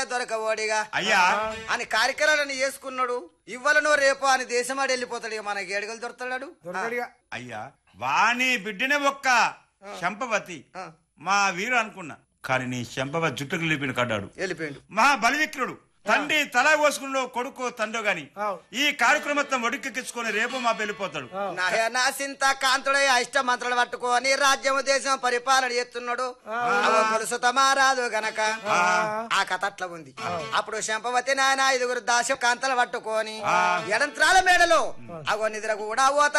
దొరకబోడిగా అయ్యా అని కార్యక్రమాలను చేసుకున్నాడు ఇవ్వలనో రేపో అని దేశమాడి వెళ్ళిపోతాడు ఇక మనకి ఏడుగలు దొరుకుతాడు దొరకడిగా అయ్యా వాణి బిడ్డనే ఒక్క శంపవతి ఆ. మా వీరు అనుకున్నా కానీ నీ శంపవతి జుట్టుకు లేపిన కడ్డాడు వెళ్ళిపోయిండు మహా బలివిక్రుడు తండ్రి తల కోసుకున్నాడు కొడుకు తండ్రి గాని ఆవ్. ఈ కార్యక్రమం మొత్తం ఒడికెక్కించుకొని రేపు మా వెళ్ళిపోతాడు నాయ నా సింత కాంతుడై అష్ట మంత్రాలు పట్టుకొని రాజ్యము దేశం పరిపాలన చేస్తున్నాడు అవో గొలుసు తమారాదు గనక ఆ కథ అట్లా ఉంది అప్పుడు శంపవతి నాయన ఐదుగురు దాశ కాంతలు పట్టుకొని ఎడంత్రాల మేడలో అగో నిద్ర కూడా పోతా